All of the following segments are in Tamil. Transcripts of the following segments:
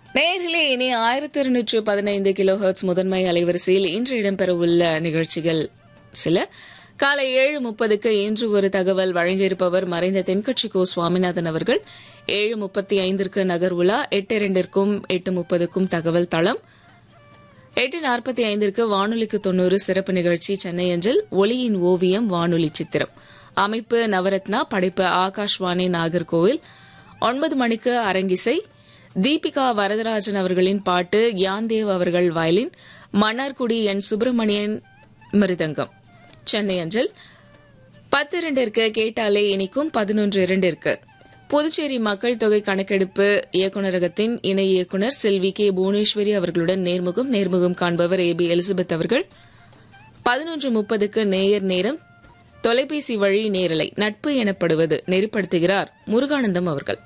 நேர்களே இனி ஆயிரத்தி இருநூற்று பதினைந்து கிலோ ஹெர்ட்ஸ் முதன்மை அலைவரிசையில் இன்று இடம்பெறவுள்ள நிகழ்ச்சிகள் சில காலை ஏழு முப்பதுக்கு இன்று ஒரு தகவல் வழங்கியிருப்பவர் மறைந்த தென்கட்சி கோ சுவாமிநாதன் அவர்கள் ஏழு முப்பத்தி ஐந்திற்கு நகர் உலா எட்டு இரண்டிற்கும் எட்டு முப்பதுக்கும் தகவல் தளம் எட்டு நாற்பத்தி ஐந்திற்கு வானொலிக்கு தொன்னூறு சிறப்பு நிகழ்ச்சி சென்னை அஞ்சல் ஒளியின் ஓவியம் வானொலி சித்திரம் அமைப்பு நவரத்னா படைப்பு ஆகாஷ்வாணி நாகர்கோவில் ஒன்பது மணிக்கு அரங்கிசை தீபிகா வரதராஜன் அவர்களின் பாட்டு யாந்தேவ் அவர்கள் வயலின் மன்னார்குடி என் சுப்பிரமணியன் மிருதங்கம் சென்னை அஞ்சல் பத்து இரண்டிற்கு கேட்டாலே இனிக்கும் பதினொன்று இரண்டிற்கு புதுச்சேரி மக்கள் தொகை கணக்கெடுப்பு இயக்குநரகத்தின் இணை இயக்குநர் செல்வி கே புவனேஸ்வரி அவர்களுடன் நேர்முகம் நேர்முகம் காண்பவர் ஏ பி எலிசபெத் அவர்கள் பதினொன்று முப்பதுக்கு நேயர் நேரம் தொலைபேசி வழி நேரலை நட்பு எனப்படுவது நெறிப்படுத்துகிறார் முருகானந்தம் அவர்கள்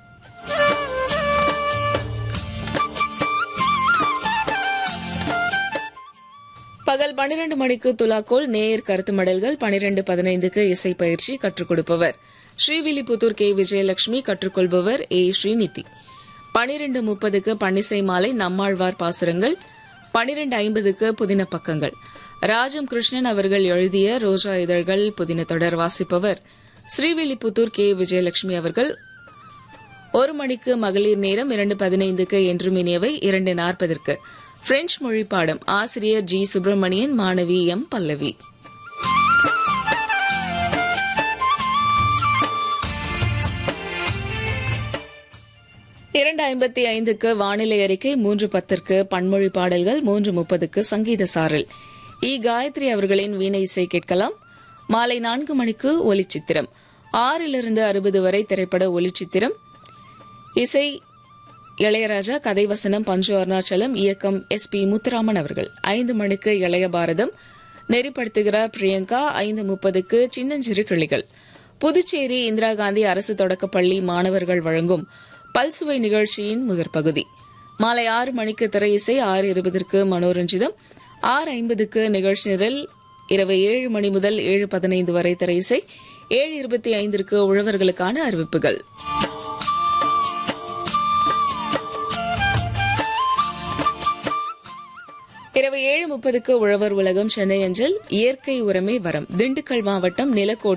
பகல் பன்னிரண்டு மணிக்கு துலாக்கோல் நேயர் கருத்து மடல்கள் பனிரெண்டு பதினைந்துக்கு இசை பயிற்சி கற்றுக் கொடுப்பவர் ஸ்ரீவில்லிபுத்தூர் கே விஜயலட்சுமி கற்றுக்கொள்பவர் ஏ ஸ்ரீநிதி பனிரெண்டு முப்பதுக்கு பன்னிசை மாலை நம்மாழ்வார் பாசுரங்கள் பனிரெண்டு ஐம்பதுக்கு புதின பக்கங்கள் ராஜம் கிருஷ்ணன் அவர்கள் எழுதிய ரோஜா இதழ்கள் புதின தொடர் வாசிப்பவர் ஸ்ரீவில்லிபுத்தூர் கே விஜயலட்சுமி அவர்கள் ஒரு மணிக்கு மகளிர் நேரம் இரண்டு பதினைந்துக்கு என்றும் இனியவை இரண்டு நாற்பதற்கு பிரெஞ்சு மொழி பாடம் ஆசிரியர் ஜி சுப்பிரமணியன் மாணவி எம் பல்லவி இரண்டு ஐம்பத்தி ஐந்துக்கு வானிலை அறிக்கை மூன்று பத்திற்கு பன்மொழி பாடல்கள் மூன்று முப்பதுக்கு சங்கீத சாரல் இ காயத்ரி அவர்களின் வீணை இசை கேட்கலாம் மாலை நான்கு மணிக்கு ஒலிச்சித்திரம் ஆறிலிருந்து அறுபது வரை திரைப்பட ஒலிச்சித்திரம் இசை இளையராஜா கதை வசனம் பஞ்சு அருணாச்சலம் இயக்கம் எஸ் பி முத்துராமன் அவர்கள் ஐந்து மணிக்கு இளைய பாரதம் நெறிப்படுத்துகிறார் பிரியங்கா ஐந்து முப்பதுக்கு சின்னஞ்சிறு கிளிகள் புதுச்சேரி இந்திரா காந்தி அரசு தொடக்கப்பள்ளி மாணவர்கள் வழங்கும் பல்சுவை நிகழ்ச்சியின் முதற்பகுதி மாலை ஆறு மணிக்கு திரை இசை ஆறு இருபதற்கு மனோரஞ்சிதம் ஆறு ஐம்பதுக்கு நிகழ்ச்சி நிரல் இரவு ஏழு மணி முதல் ஏழு பதினைந்து வரை திரை இசை ஏழு இருபத்தி ஐந்திற்கு உழவர்களுக்கான அறிவிப்புகள் இரவு ஏழு முப்பதுக்கு உழவர் உலகம் சென்னை அஞ்சல் இயற்கை உரமே வரம் திண்டுக்கல் மாவட்டம் நிலக்கோட்டை